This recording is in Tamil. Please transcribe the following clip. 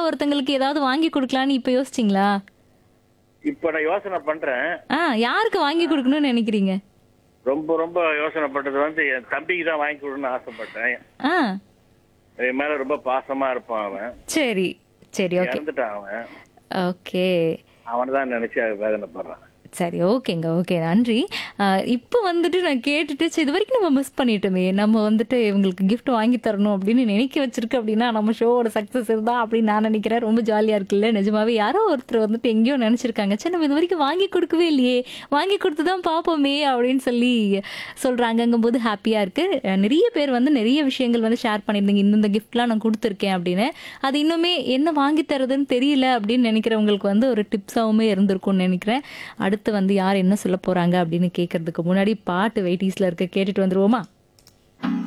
ஒருத்தங்களுக்கு ஏதாவது வாங்கி கொடுக்கலான்னு இப்ப யோசிச்சிங்களா இப்ப நான் யோசனை பண்றேன் ஆ யாருக்கு வாங்கி கொடுக்கணும்னு நினைக்கிறீங்க ரொம்ப ரொம்ப யோசனை பண்றது வந்து என் தம்பிக்கு தான் வாங்கி கொடுன்னு ஆசைப்பட்டேன் ஆ என் மேல ரொம்ப பாசமா இருப்பான் அவன் சரி சரி ஓகே இறந்துட்டான் அவன் ஓகே அவனை தான் நினைச்சு வேதனைப்படுறான் சரி ஓகேங்க ஓகே நன்றி ஆஹ் இப்போ வந்துட்டு நான் கேட்டுட்டு சரி இது வரைக்கும் நம்ம மிஸ் பண்ணிட்டோமே நம்ம வந்துட்டு இவங்களுக்கு gift வாங்கி தரணும் அப்படின்னு நினைக்க வச்சிருக்கு அப்படின்னா நம்ம ஷோவோட சக்ஸஸ் இருந்தா அப்படின்னு நான் நினைக்கிறேன் ரொம்ப ஜாலியாக இருக்குல்ல நிஜமாவே யாரோ ஒருத்தர் வந்துட்டு எங்கேயோ நினச்சிருக்காங்க சரி நம்ம இது வரைக்கும் வாங்கி கொடுக்கவே இல்லையே வாங்கி கொடுத்து தான் பார்ப்போமே அப்படின்னு சொல்லி சொல்கிறாங்கங்கும் போது ஹாப்பியாக இருக்குது நிறைய பேர் வந்து நிறைய விஷயங்கள் வந்து ஷேர் பண்ணியிருந்தீங்க இந்தந்த கிஃப்ட்லாம் நான் கொடுத்துருக்கேன் அப்படின்னு அது இன்னுமே என்ன வாங்கி தரதுன்னு தெரியல அப்படின்னு நினைக்கிறவங்களுக்கு வந்து ஒரு டிப்ஸாகவுமே இருந்திருக்கும்னு நினைக்கிறேன் அடுத்து வந்து யார் என்ன சொல்ல போகிறாங்க அப்படின்னு கேட்கறதுக்கு முன்னாடி பாட்டு வெயிட்டிஸில் இருக்க கேட்டுட்டு வந்துருவோமா